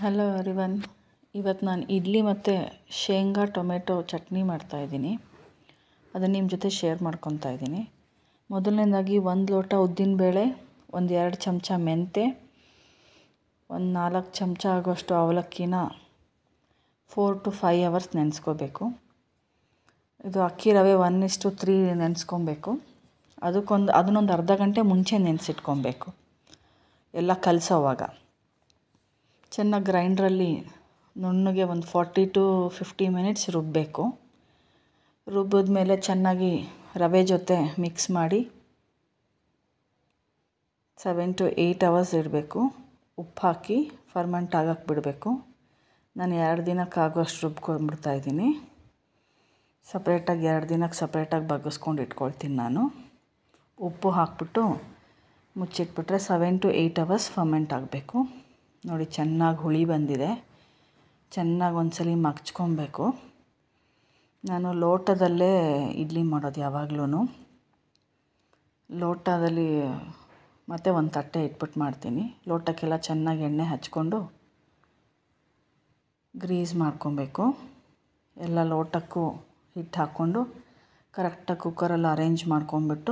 hello everyone ಇವತ್ತು ನಾನು ಇಡ್ಲಿ ಮತ್ತು ಶೇಂಗಾ ಟೊಮೆಟೊ ಚಟ್ನಿ ಮಾಡ್ತಾಯಿದ್ದೀನಿ ಅದನ್ನು ನಿಮ್ಮ ಜೊತೆ ಶೇರ್ ಮಾಡ್ಕೊತಾ ಇದ್ದೀನಿ ಮೊದಲನೇದಾಗಿ ಒಂದು ಲೋಟ ಉದ್ದಿನಬೇಳೆ ಒಂದು ಎರಡು ಚಮಚ ಮೆಂತೆ ಒಂದು ನಾಲ್ಕು ಚಮಚ ಆಗೋಷ್ಟು ಅವಲಕ್ಕಿನ ಫೋರ್ ಟು ಫೈ ಅವರ್ಸ್ ನೆನೆಸ್ಕೋಬೇಕು ಇದು ಅಕ್ಕಿ ರವೆ ಒನ್ ಇಸ್ಟು ತ್ರೀ ನೆನೆಸ್ಕೊಬೇಕು ಅದಕ್ಕೊಂದು ಅದನ್ನೊಂದು ಅರ್ಧ ಗಂಟೆ ಮುಂಚೆ ನೆನೆಸಿಟ್ಕೊಬೇಕು ಎಲ್ಲ ಕಲಸೋವಾಗ ಚೆನ್ನಾಗಿ ಗ್ರೈಂಡ್ರಲ್ಲಿ ನುಣ್ಣಗೆ ಒಂದು ಫಾರ್ಟಿ ಟು ಫಿಫ್ಟಿ ಮಿನಿಟ್ಸ್ ರುಬ್ಬಬೇಕು ರುಬ್ಬಿದ್ಮೇಲೆ ಚೆನ್ನಾಗಿ ರವೆ ಜೊತೆ ಮಿಕ್ಸ್ ಮಾಡಿ ಸೆವೆನ್ ಟು ಏಯ್ಟ್ ಅವರ್ಸ್ ಇಡಬೇಕು ಉಪ್ಪು ಹಾಕಿ ಫರ್ಮೆಂಟ್ ಆಗಕ್ಕೆ ಬಿಡಬೇಕು ನಾನು ಎರಡು ದಿನಕ್ಕೆ ಆಗೋಷ್ಟು ರುಬ್ಕೊಂಡ್ಬಿಡ್ತಾಯಿದ್ದೀನಿ ಸಪ್ರೇಟಾಗಿ ಎರಡು ದಿನಕ್ಕೆ ಸಪ್ರೇಟಾಗಿ ಬಗ್ಗಿಸ್ಕೊಂಡು ಇಟ್ಕೊಳ್ತೀನಿ ನಾನು ಉಪ್ಪು ಹಾಕ್ಬಿಟ್ಟು ಮುಚ್ಚಿಟ್ಬಿಟ್ರೆ seven to eight hours ferment ಆಗಬೇಕು ನೋಡಿ ಚೆನ್ನಾಗಿ ಹುಳಿ ಬಂದಿದೆ ಚೆನ್ನಾಗಿ ಒಂದ್ಸಲ ಮಗ್ಚ್ಕೊಬೇಕು ನಾನು ಲೋಟದಲ್ಲೇ ಇಡ್ಲಿ ಮಾಡೋದು ಯಾವಾಗ್ಲೂ ಲೋಟದಲ್ಲಿ ಮತ್ತು ಒಂದು ತಟ್ಟೆ ಇಟ್ಬಿಟ್ಟು ಮಾಡ್ತೀನಿ ಲೋಟಕ್ಕೆಲ್ಲ ಚೆನ್ನಾಗಿ ಎಣ್ಣೆ ಹಚ್ಕೊಂಡು ಗ್ರೀಸ್ ಮಾಡ್ಕೊಬೇಕು ಎಲ್ಲ ಲೋಟಕ್ಕೂ ಹಿಟ್ಟು ಹಾಕ್ಕೊಂಡು ಕರೆಕ್ಟಾಗಿ ಕುಕ್ಕರಲ್ಲಿ ಅರೇಂಜ್ ಮಾಡ್ಕೊಂಬಿಟ್ಟು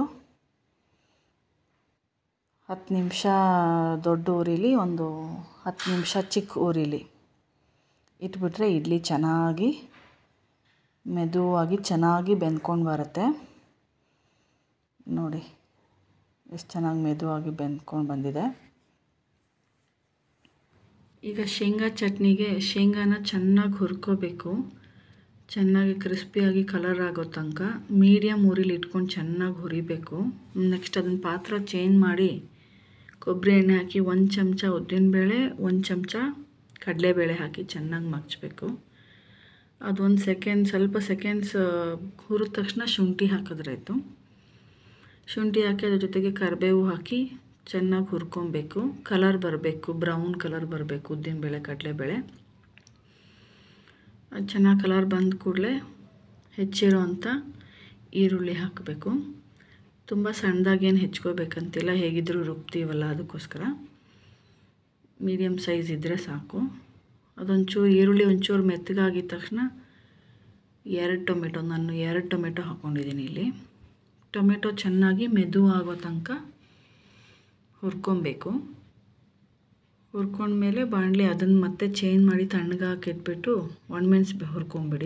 ಹತ್ತು ನಿಮಿಷ ದೊಡ್ಡ ಉರಿಲಿ ಒಂದು ಹತ್ತು ನಿಮಿಷ ಚಿಕ್ಕ ಉರಿಲಿ ಇಟ್ಬಿಟ್ರೆ ಇಡ್ಲಿ ಚೆನ್ನಾಗಿ ಮೆದುವಾಗಿ ಚೆನ್ನಾಗಿ ಬೆಂದ್ಕೊಂಡು ಬರುತ್ತೆ ನೋಡಿ ಎಷ್ಟು ಚೆನ್ನಾಗಿ ಮೆದುವಾಗಿ ಬೆಂದ್ಕೊಂಡು ಬಂದಿದೆ ಈಗ ಶೇಂಗಾ ಚಟ್ನಿಗೆ ಶೇಂಗಾನ ಚೆನ್ನಾಗಿ ಹುರ್ಕೋಬೇಕು ಚೆನ್ನಾಗಿ ಕ್ರಿಸ್ಪಿಯಾಗಿ ಕಲರ್ ಆಗೋ ತನಕ ಮೀಡಿಯಮ್ ಉರಿಲಿ ಇಟ್ಕೊಂಡು ಚೆನ್ನಾಗಿ ಹುರಿಬೇಕು ನೆಕ್ಸ್ಟ್ ಅದನ್ನು ಪಾತ್ರ ಚೇಂಜ್ ಮಾಡಿ ಕೊಬ್ಬರಿ ಎಣ್ಣೆ ಹಾಕಿ ಒಂದು ಚಮಚ ಉದ್ದಿನಬೇಳೆ ಒಂದು ಚಮಚ ಕಡಲೆಬೇಳೆ ಹಾಕಿ ಚೆನ್ನಾಗಿ ಮಗ್ಚಬೇಕು ಅದೊಂದು ಸೆಕೆಂಡ್ ಸ್ವಲ್ಪ ಸೆಕೆಂಡ್ಸ್ ಹುರಿದ ತಕ್ಷಣ ಶುಂಠಿ ಹಾಕಿದ್ರಾಯ್ತು ಶುಂಠಿ ಹಾಕಿ ಅದ್ರ ಜೊತೆಗೆ ಕರಿಬೇವು ಹಾಕಿ ಚೆನ್ನಾಗಿ ಹುರ್ಕೊಬೇಕು ಕಲರ್ ಬರಬೇಕು ಬ್ರೌನ್ ಕಲರ್ ಬರಬೇಕು ಉದ್ದಿನಬೇಳೆ ಕಡಲೆಬೇಳೆ ಅದು ಚೆನ್ನಾಗಿ ಕಲರ್ ಬಂದ ಕೂಡಲೇ ಹೆಚ್ಚಿರೋ ಅಂಥ ಈರುಳ್ಳಿ ಹಾಕಬೇಕು ತುಂಬ ಸಣ್ಣದಾಗೇನು ಹೆಚ್ಕೋಬೇಕಂತಿಲ್ಲ ಹೇಗಿದ್ದರೂ ರುಬ್ತೀವಲ್ಲ ಅದಕ್ಕೋಸ್ಕರ ಮೀಡಿಯಮ್ ಸೈಜ್ ಇದ್ದರೆ ಸಾಕು ಅದೊಂಚೂರು ಈರುಳ್ಳಿ ಒಂಚೂರು ಮೆತ್ತಗಾಗಿದ ತಕ್ಷಣ ಎರಡು ಟೊಮೆಟೊ ನಾನು ಎರಡು ಟೊಮೆಟೊ ಹಾಕ್ಕೊಂಡಿದ್ದೀನಿ ಇಲ್ಲಿ ಟೊಮೆಟೊ ಚೆನ್ನಾಗಿ ಮೆದು ಆಗೋ ತನಕ ಹುರ್ಕೊಬೇಕು ಹುರ್ಕೊಂಡ್ಮೇಲೆ ಬಾಣಲಿ ಅದನ್ನು ಮತ್ತೆ ಚೇಂಜ್ ಮಾಡಿ ತಣ್ಣಗಾಕಿ ಇಟ್ಬಿಟ್ಟು ಒಣಮೆಣ್ಸು ಹುರ್ಕೊಂಬಿಡಿ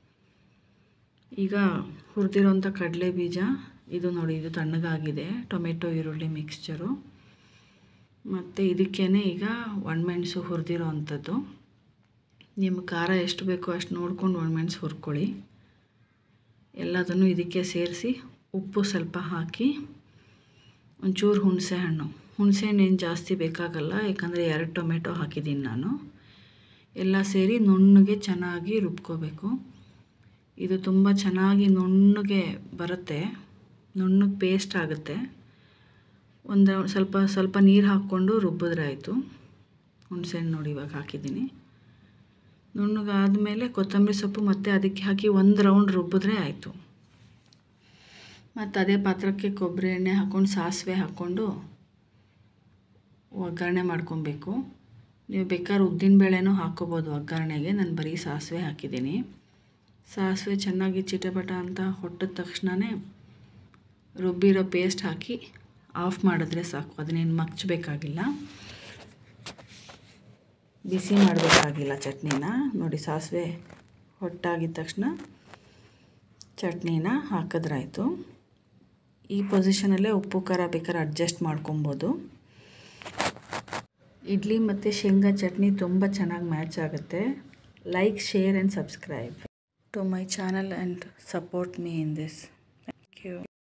ಈಗ ಹುರಿದಿರೋಂಥ ಕಡಲೆ ಬೀಜ ಇದು ನೋಡಿ ಇದು ತಣ್ಣಗಾಗಿದೆ ಟೊಮೆಟೊ ಈರುಳ್ಳಿ ಮಿಕ್ಸ್ಚರು ಮತ್ತು ಇದಕ್ಕೇ ಈಗ ಒಣಮೆಣಸು ಹುರಿದಿರೋ ಅಂಥದ್ದು ನಿಮ್ಮ ಖಾರ ಎಷ್ಟು ಬೇಕೋ ಅಷ್ಟು ನೋಡ್ಕೊಂಡು ಒಣಮೆಣಸು ಹುರ್ಕೊಳ್ಳಿ ಎಲ್ಲದನ್ನು ಇದಕ್ಕೆ ಸೇರಿಸಿ ಉಪ್ಪು ಸ್ವಲ್ಪ ಹಾಕಿ ಒಂಚೂರು ಹುಣಸೆ ಹಣ್ಣು ಹುಣಸೆ ಹಣ್ಣು ಏನು ಜಾಸ್ತಿ ಬೇಕಾಗಲ್ಲ ಯಾಕಂದರೆ ಎರಡು ಟೊಮೆಟೊ ಹಾಕಿದ್ದೀನಿ ನಾನು ಎಲ್ಲ ಸೇರಿ ನುಣ್ಣಗೆ ಚೆನ್ನಾಗಿ ರುಬ್ಕೋಬೇಕು ಇದು ತುಂಬ ಚೆನ್ನಾಗಿ ನುಣ್ಣಗೆ ಬರುತ್ತೆ ನುಣ್ಣಗೆ ಪೇಸ್ಟ್ ಆಗುತ್ತೆ ಒಂದು ಸ್ವಲ್ಪ ಸ್ವಲ್ಪ ನೀರು ಹಾಕ್ಕೊಂಡು ರುಬ್ಬಿದ್ರೆ ಆಯಿತು ಹುಣಸೆಹಣ್ಣು ನೋಡಿ ಇವಾಗ ಹಾಕಿದ್ದೀನಿ ನುಣ್ಣಗಾದಮೇಲೆ ಕೊತ್ತಂಬರಿ ಸೊಪ್ಪು ಮತ್ತು ಅದಕ್ಕೆ ಹಾಕಿ ಒಂದು ರೌಂಡ್ ರುಬ್ಬಿದ್ರೆ ಆಯಿತು ಮತ್ತು ಅದೇ ಪಾತ್ರಕ್ಕೆ ಕೊಬ್ಬರಿ ಎಣ್ಣೆ ಹಾಕ್ಕೊಂಡು ಸಾಸಿವೆ ಹಾಕ್ಕೊಂಡು ಒಗ್ಗರಣೆ ಮಾಡ್ಕೊಬೇಕು ನೀವು ಬೇಕಾದ್ರೆ ಉದ್ದಿನಬೇಳೆನೂ ಹಾಕ್ಕೋಬೋದು ಒಗ್ಗರಣೆಗೆ ನಾನು ಬರೀ ಸಾಸಿವೆ ಹಾಕಿದ್ದೀನಿ ಸಾಸಿವೆ ಚೆನ್ನಾಗಿ ಚಿಟಪಟ ಅಂತ ಹೊಟ್ಟಿದ ತಕ್ಷಣವೇ ರುಬ್ಬಿರೋ ಪೇಸ್ಟ್ ಹಾಕಿ ಆಫ್ ಮಾಡಿದ್ರೆ ಸಾಕು ಅದನ್ನೇನು ಮಗ್ಚಬೇಕಾಗಿಲ್ಲ ಬಿಸಿ ಮಾಡಬೇಕಾಗಿಲ್ಲ ಚಟ್ನಿನ ನೋಡಿ ಸಾಸಿವೆ ಹೊಟ್ಟಾಗಿದ ತಕ್ಷಣ ಚಟ್ನಿನ ಹಾಕಿದ್ರಾಯ್ತು ಈ ಪೊಸಿಷನಲ್ಲೇ ಉಪ್ಪು ಖಾರ ಬೇಕಾದ್ರೆ ಅಡ್ಜಸ್ಟ್ ಮಾಡ್ಕೊಬೋದು ಇಡ್ಲಿ ಮತ್ತು ಶೇಂಗಾ ಚಟ್ನಿ ತುಂಬ ಚೆನ್ನಾಗಿ ಮ್ಯಾಚ್ ಆಗುತ್ತೆ like share and subscribe to my channel and support me in this thank you